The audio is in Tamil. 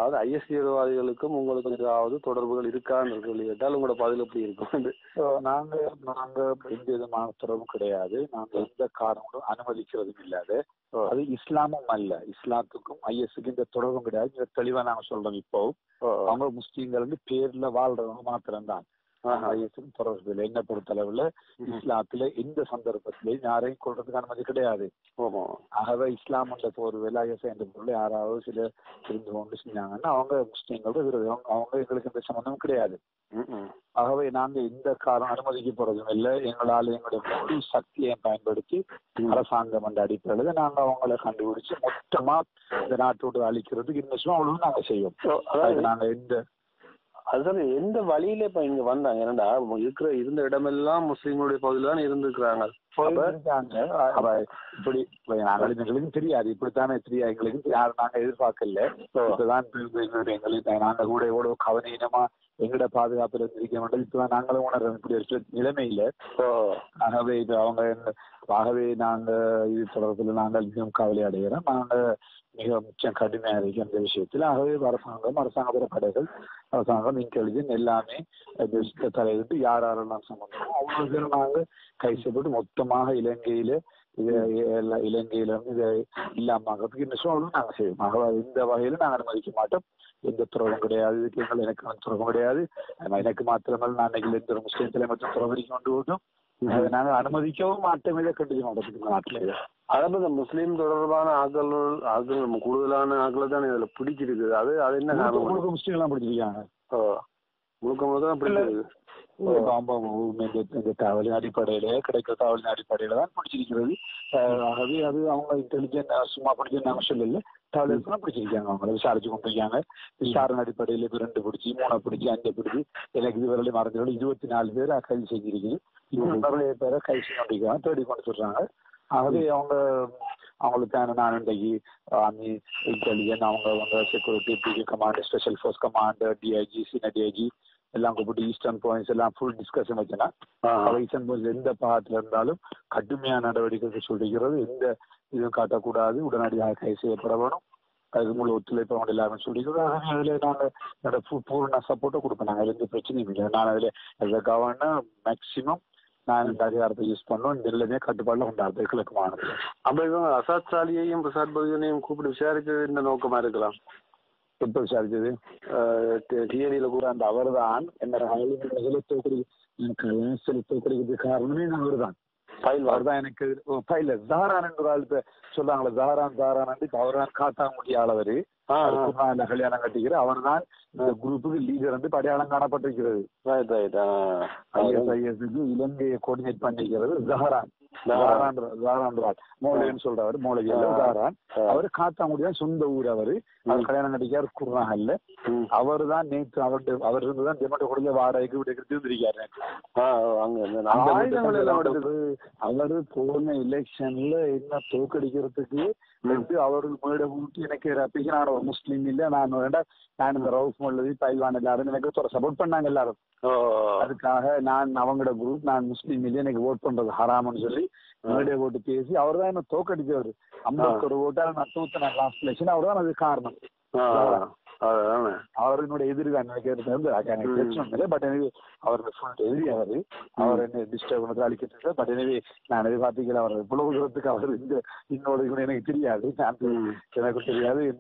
அதாவது ஐஎஸ் தீவிரவாதிகளுக்கும் உங்களுக்கு ஏதாவது தொடர்புகள் இருக்கான்னு சொல்லி கேட்டால் உங்களோட பதில் எப்படி இருக்கும் So, நாங்க நாங்க எந்த விதமான தொடர்பும் கிடையாது நாங்க எந்த காரணங்களும் அனுமதிக்கிறதும் இல்லாத ஓ. அது இஸ்லாமும் அல்ல இஸ்லாத்துக்கும் ஐஎஸ்க்கு இந்த தொடர்பும் கிடையாது இதை தெளிவா நாங்க சொல்றோம் இப்போ ஓ, அவங்க முஸ்லீம்கள் வந்து பேர்ல வாழ்றவங்க மாத்திரம்தான் ஆஹா. ஐஎஸ்க்கும் தொடர்பு இல்லை என்ன பொறுத்தளவுல இஸ்லாத்துல எந்த சந்தர்ப்பத்திலையும் யாரையும் கொள்றதுக்கு அனுமதி கிடையாது ஆமா ஆகவே இஸ்லாம் என்ற போர்வையில் ஐஎஸ் என்ற பொருள் யாராவது சில தெரிந்து கொண்டு செஞ்சாங்கன்னா அவங்க முஸ்லீம்களோட விரோதம் அவங்க- அவங்க எங்களுக்கு எந்த சம்மந்தமும் கிடையாது ம், ம். ஆகவே நாங்க இந்த காரணம் அனுமதிக்க போறதும் இல்லை எங்களால் எங்களுடைய முழு சக்தியை பயன்படுத்தி அரசாங்கம் என்ற அடிப்படையில் நாங்க அவங்கள கண்டுபிடிச்சு மொத்தமா இந்த நாட்டோடு அழிக்கிறதுக்கு இன்வெஸ்ட்மெண்ட் அவ்வளவு நாங்க செய்வோம் So, அதாவது அதுக்கு நாங்க எந்த அதுதான் எந்த வழியில இப்ப இங்க வந்தாங்க ஏன்னா இருக்கிற இருந்த இடமெல்லாம் முஸ்லீம்களுடைய பகுதியில தான் இருந்திருக்கிறாங்க அப்ப இருக்காங்க. அப்ப இப்படி இப்ப நாங்கள் எங்களுக்கு தெரியாது இப்படித்தானே தெரியாது எங்களுக்கு யாரும் நாங்க எதிர்பார்க்கல இப்பதான் எங்களுக்கு எங்களுக்கு நாங்க கூட எவ்வளவு கவனீனமா எங்கட பாதுகாப்புல இருந்திருக்க வேண்டும் இப்பதான் நாங்களும் உணர்றோம் இப்படி ஒரு நிலைமையில ஓ, ஆகவே இது அவங்க என்ன- ஆகவே நாங்க இது தொடர்பில் நாங்கள் மிகவும் கவலை அடைகிறோம் நாங்க மிக முக்கியம் கடுமையாக இருக்கு அந்த விஷயத்தில் ஆகவே அரசாங்கம் அரசாங்கபுர படைகள் அரசாங்கம் இன்டெலிஜென்ட் எல்லாமே இந்த விஷயத்தை தலையிட்டு யார் யாரெல்லாம் சம்பந்தமோ அவ்வளவு பேரும் நாங்க கை செய்யப்பட்டு மொத்தமாக இலங்கையில இது எல்லா- இலங்கையில இருந்து இதை இல்லாமக்கிறதுக்கு இந்த சூழலும் நாங்க செய்வோம் ஆகவே இந்த வகையில நாங்க அனுமதிக்க மாட்டோம் எந்த துறவும் கிடையாது இதுக்கு எங்கள் எனக்கு துறவும் கிடையாது ஆனா எனக்கு மாத்திரமல்ல நான் இன்னைக்கு எந்த ஒரு முஸ்லீம் தலைமை துறவரிக்கு கொண்டு போதும் அதை நாங்க அனுமதிக்கவும் மாட்டோம் இதை கண்டிப்பாக நடத்துக்கு நாட்டில் அதாவது இந்த முஸ்லீம் தொடர்பான ஆக்கள் ஆக்கள் நம்ம கூடுதலான ஆக்களை தான் இதுல பிடிச்சிருக்கு அது அது என்ன காரணம் முழுக்க முஸ்லீம் எல்லாம் பிடிச்சிருக்காங்க ஓ, முழுக்க முழுக்க தான் பிடிச்சிருக்கு பாம்பா இந்த இந்த தகவலின் அடிப்படையில கிடைக்கிற தகவலின் அடிப்படையில தான் பிடிச்சிருக்கிறது அஹ் ஆகவே அது அவங்க இன்டெலிஜென்ட் சும்மா பிடிச்சு நாங்க சொல்லல தகவல் தான் பிடிச்சிருக்காங்க அவங்கள விசாரிச்சு கொண்டிருக்காங்க விசாரணை அடிப்படையில இப்ப ரெண்டு பிடிச்சி மூணை பிடிச்சி அஞ்சு பிடிச்சி எனக்கு இதுவரையில மறந்துள்ள இருபத்தி நாலு பேர் கைது செஞ்சிருக்குது இன்னும் நிறைய பேரை கைது செய்ய கொண்டிருக்காங்க தேடி கொண்டு சொல்றாங்க ஆகவே அவங்க அவங்களுக்கான நான் இன்றைக்கு ஆர்மி இன்டெலிஜென்ட் அவங்க அவங்க security PG command special force command DIG senior DIG எல்லாம் கூப்பிட்டு ஈஸ்டர்ன் பாயிண்ட்ஸ் எல்லாம் ஃபுல் டிஸ்கஷன் வச்சேன்னா அவ ஈஸ்டர்ன் பாயிண்ட்ஸ் எந்த பாகத்துல இருந்தாலும் கடுமையான நடவடிக்கைகள் சொல்லிக்கிறது எந்த இதுவும் காட்டக்கூடாது உடனடியாக கைது செய்யப்பட வேணும் அதுக்கு முழு ஒத்துழைப்பு அவங்க எல்லாருமே சொல்லிக்கிறோம் ஆகவே அதுல நாங்க என்னோட பூ- பூர்ண சப்போர்ட்டை கொடுப்பேன் நாங்கள் எந்த பிரச்சனையும் இல்லை நான் அதுல as a கவர்னர் மேக்சிமம் நான் இந்த அதிகாரத்தை யூஸ் பண்ணோம் இந்த எல்லாமே கட்டுப்பாடுல உண்டாது கிழக்கு மாநிலத்தில் அப்ப இவங்க அசாத் சாலியையும் பிரசாத் பகுதியனையும் கூப்பிட்டு விசாரிக்கிறது இந்த நோக்கமா இருக்கலாம் எப்போ விசாரிச்சது தியரியில கூட கூட அந்த அவர் தான் என்னோட ஆளுநர்களை தோக்கடி எனக்கு கலாசல் தோக்கடிக்கிறதுக்கு காரணமே நான் அவர் தான் ஃபைல் அவர் தான் எனக்கு பைல ஜாரான் என்ற ஆளுக்கு சொல்றாங்களே ஜாரான் ஜாரான் அவர் தான் காட்டா முடியாதவர் குர்ஆன்ல கல்யாணம் கட்டிக்கிற அவர் தான் இந்த குரூப்புக்கு லீடர் வந்து அடையாளம் காணப்பட்டிருக்கிறது ரைட் ரைட் ஐஎஸ்ஐஎஸ்க்கு இலங்கையை கோஆர்டினேட் பண்ணிக்கிறது ஜஹரான் ஜஹரான் ஜஹரான் ராட் மௌலவின்னு சொல்றவர் மௌலவி அல்ல, ஜஹரான் அவர் காத்தாங்குடி தான் சொந்த ஊர் அவரு அவர் கல்யாணம் கட்டிக்கார் குர்ஆன்ல அவர் தான் நேற்று அவர்கிட்ட அவர் இருந்து தான் டெமோட்டோ கொடுத்த வாடகைக்கு விட்டு இருந்திருக்காரு நேற்று அங்க இந்த அந்த ஆயுதங்கள் எல்லாம் வீட்டுக்கு எடுத்து அவரு போன எலெக்ஷன்ல என்ன தோக்கடிக்கிறதுக்கு வந்து அவரு மேடை ஊட்டி எனக்கு ரப்பிக்கு நான் ஒரு முஸ்லீம் இல்ல நான் வேண்டாம் நான் இந்த ரவுஃப் மல்லவி பைல்வான் எல்லாரும் எனக்கு சப்போர்ட் பண்ணாங்க எல்லாரும் ஓ, அதுக்காக நான் அவங்களோட குரூப் நான் முஸ்லீம் இல்ல எனக்கு ஓட் பண்றது ஹராம்னு சொல்லி மேடை ஓட்டு பேசி அவர் தான் என்ன தோக்கடிச்சவர் ஐம்பத்தொரு ஓட்டால நான் தோத்தேன் லாஸ்ட் எலெக்ஷன் அவர் தான் அது காரணம் ஆ, அதுதானே அவரினுடைய எதிரி தான் எனக்கு வந்து எனக்கு பிரச்சனை இல்லை பட் எனவே அவர் ஃபுல் எதிரி அவர் அவர் என்ன டிஸ்டர்ப் பண்ணது அழிக்கிறது பட் எனவே நான் எதிர்பார்த்திக்கல அவர் இவ்வளவு தூரத்துக்கு அவர் இந்த இன்னொரு இது எனக்கு தெரியாது நான் எனக்கு தெரியாது